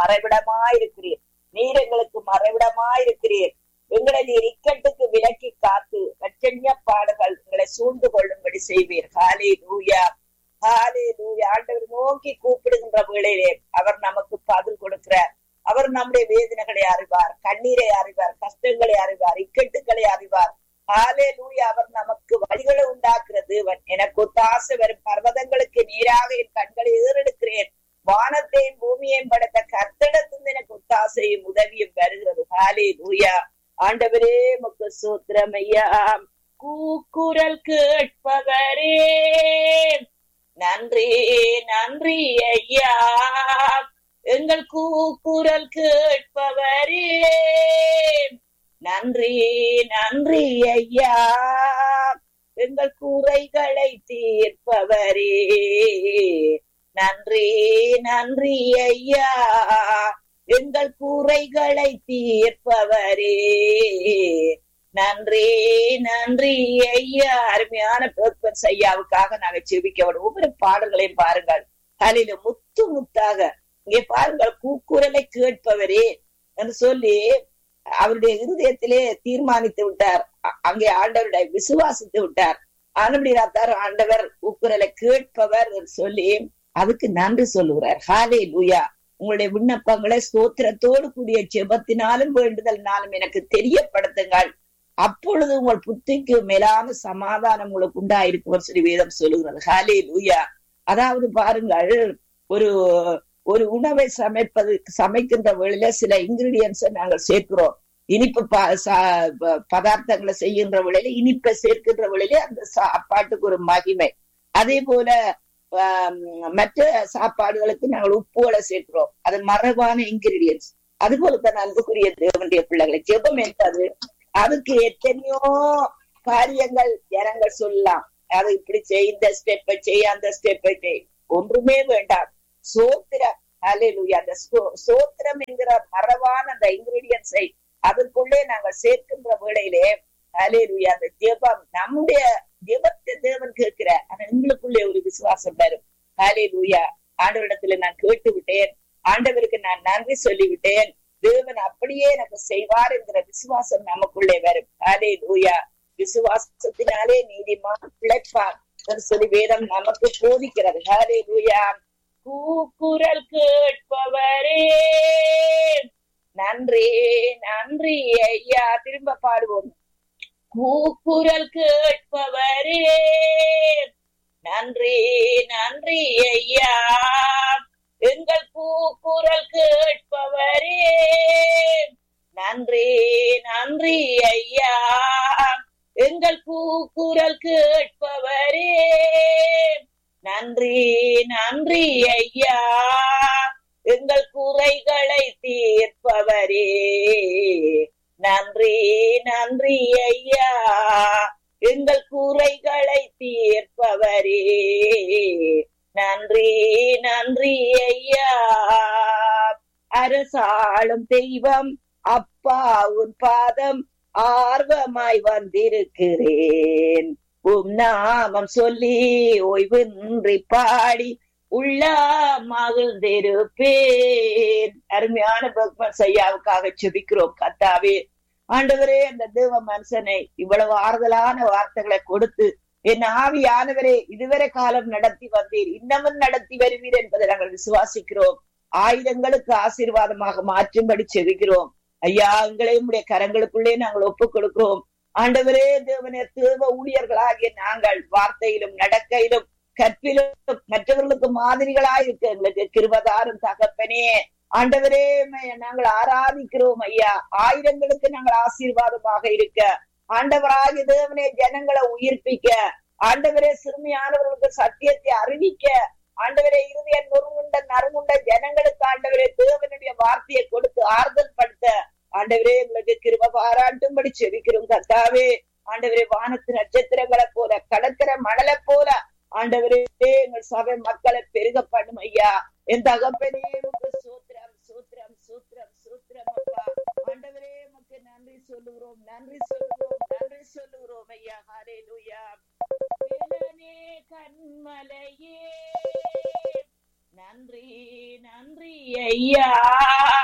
மறைவிடமாயிருக்கிறீர் நீர் எங்களுக்கு மறைவிடமாயிருக்கிறீர் எங்களை நீர் இக்கட்டுக்கு விலக்கி காத்து லட்சண்ய பாடுகள் எங்களை சூழ்ந்து கொள்ளும்படி செய்வீர் ஹாலே லூயா ஹாலே லூயா ஆண்டவர் நோக்கி கூப்பிடுகின்ற வேளையிலே அவர் நமக்கு பதில் கொடுக்கிறார் அவர் நம்முடைய வேதனைகளை அறிவார் கண்ணீரை அறிவார் கஷ்டங்களை அறிவார் இக்கட்டுகளை அறிவார் ஹாலே லூயா அவர் நமக்கு வழிகளை உண்டாக்குற தேவன் எனக்கு ஒத்தாசை வரும் பர்வதங்களுக்கு நீராக என் கண்களை ஏறெடுக்கிறேன் வானத்தையும் பூமியையும் படைத்த கத்தடத்திலிருந்து எனக்கு ஒத்தாசையும் உதவியும் வருகிறது ஹாலே லூயா ஆண்டவரே முக்கு சூத்திரமையா கூக்குரல் கேட்பவரே நன்றி நன்றி ஐயா எங்கள் கூக்குரல் கேட்பவரே நன்றி நன்றி ஐயா எங்கள் குறைகளை தீர்ப்பவரே நன்றி நன்றி ஐயா எங்கள் குறைகளை தீர்ப்பவரே நன்றி நன்றி ஐயா அருமையான பேப்பர்ஸ் ஐயாவுக்காக நாங்க செபிக்க ஒவ்வொரு பாடல்களையும் பாருங்கள் தலையில முத்து முத்தாக இங்கே பாருங்கள் கூக்குரலை கேட்பவரே என்று சொல்லி அவருடைய இருதயத்திலே தீர்மானித்து விட்டார் அங்கே ஆண்டவருடைய விசுவாசித்து விட்டார் ஆனபடியாத்தார் ஆண்டவர் கூக்குரலை கேட்பவர் சொல்லி அதுக்கு நன்றி சொல்லுகிறார் ஹாலே லூயா உங்களுடைய விண்ணப்பங்களை ஸ்தோத்திரத்தோடு கூடிய செபத்தினாலும் வேண்டுதல்னாலும் எனக்கு தெரியப்படுத்துங்கள் அப்பொழுது உங்கள் புத்திக்கு மேலான சமாதானம் உங்களுக்கு உண்டாயிருக்கும் சொல்லி வேதம் சொல்லுகிறது ஹாலே லூயா அதாவது பாருங்கள் ஒரு ஒரு உணவை சமைப்பது சமைக்கின்ற வேளையில சில இன்கிரீடியன்ஸை நாங்கள் சேர்க்கிறோம் இனிப்பு பதார்த்தங்களை செய்கின்ற வேளையில இனிப்பை சேர்க்கின்ற வேளையில அந்த சாப்பாட்டுக்கு ஒரு மகிமை அதே போல மற்ற சாப்பாடுகளுக்கு நாங்கள் உப்புகளை சேர்க்கிறோம் அது மரபான இன்கிரீடியன்ஸ் அது போலத்தான் அன்புக்குரிய தேவனுடைய பிள்ளைகளை ஜெபம் என்பது அதுக்கு எத்தனையோ காரியங்கள் ஜனங்கள் சொல்லலாம் அது இப்படி செய் இந்த ஸ்டெப்பை செய் அந்த ஸ்டெப்பை செய் ஒன்றுமே வேண்டாம் சோத்திரம் அலையிலுயா அந்த சோத்திரம் என்கிற மரபான அந்த இன்கிரீடியன்ஸை அதுக்குள்ளே நாங்கள் சேர்க்கின்ற வேளையிலே அலையிலுயா அந்த ஜெபம் நம்முடைய ஜெபத்தை தேவன் கேட்கிற ஆனா எங்களுக்குள்ளே ஒரு விசுவாசம் வரும் அலையிலுயா ஆண்டவரிடத்துல நான் கேட்டு விட்டேன் ஆண்டவருக்கு நான் நன்றி சொல்லிவிட்டேன் தேவன் அப்படியே எனக்கு செய்வார் என்கிற விசுவாசம் நமக்குள்ளே வரும் அலே லூயா விசுவாசத்தினாலே நீதிமான் பிழைப்பார் சொல்லி வேதம் நமக்கு போதிக்கிறது ஹரே லூயா கூக்குரல் கேட்பவரே நன்றி நன்றி ஐயா திரும்ப பாடுவோம் கூக்குரல் கேட்பவரே நன்றி நன்றி ஐயா எங்கள் கூக்குரல் கேட்பவரே நன்றி நன்றி ஐயா எங்கள் கூக்குரல் கேட்பவரே நன்றி நன்றி ஐயா எங்கள் குறைகளை தீர்ப்பவரே நன்றி நன்றி ஐயா எங்கள் குறைகளை தீர்ப்பவரே நன்றி நன்றி ஐயா அரசாளும் தெய்வம் அப்பா உன் பாதம் ஆர்வமாய் வந்திருக்கிறேன் உம் நாமம் சொல்லி ஓய்வின்றி பாடி உள்ள மகிழ்ந்திருப்பேன் அருமையான பக்மன் ஐயாவுக்காக செபிக்கிறோம் கத்தாவே ஆண்டவரே அந்த தேவ மனுஷனை இவ்வளவு ஆறுதலான வார்த்தைகளை கொடுத்து என் ஆவியானவரே இதுவரை காலம் நடத்தி வந்தீர் இன்னமும் நடத்தி வருவீர் என்பதை நாங்கள் விசுவாசிக்கிறோம் ஆயுதங்களுக்கு ஆசீர்வாதமாக மாற்றும்படி செவிக்கிறோம் ஐயா எங்களையும் உடைய கரங்களுக்குள்ளே நாங்கள் ஒப்புக் கொடுக்கிறோம் ஆண்டவரே தேவனே தேவ ஊழியர்களாகிய நாங்கள் வார்த்தையிலும் நடக்கையிலும் கற்பிலும் மற்றவர்களுக்கு மாதிரிகளாய் இருக்க எங்களுக்கு கிருபதாரும் தகப்பனே ஆண்டவரே நாங்கள் ஆராதிக்கிறோம் ஐயா ஆயிரங்களுக்கு நாங்கள் ஆசீர்வாதமாக இருக்க ஆண்டவராகிய தேவனே ஜனங்களை உயிர்ப்பிக்க ஆண்டவரே சிறுமியானவர்களுக்கு சத்தியத்தை அறிவிக்க ஆண்டவரே இறுதிய நொறுங்குண்ட நறுங்குண்ட ஜனங்களுக்கு ஆண்டவரே தேவனுடைய வார்த்தையை கொடுத்து ஆறுதல் படுத்த ஆண்டவரே எங்களுக்கு கிருப பாராட்டும்படி செவிக்கிறோம் கத்தாவே ஆண்டவரே வானத்து நட்சத்திரங்களை போல கடற்கரை மணலை போல ஆண்டவரே எங்கள் சபை மக்களை பெருக பண்ணும் ஐயா என் தகப்பனே சூத்திரம் சூத்திரம் சூத்திரம் சூத்திரம் அப்பா ஆண்டவரே உமக்கு நன்றி சொல்லுகிறோம் நன்றி சொல்லுகிறோம் நன்றி சொல்லுகிறோம் ஐயா ஹரே லூயா கண்மலையே நன்றி நன்றி ஐயா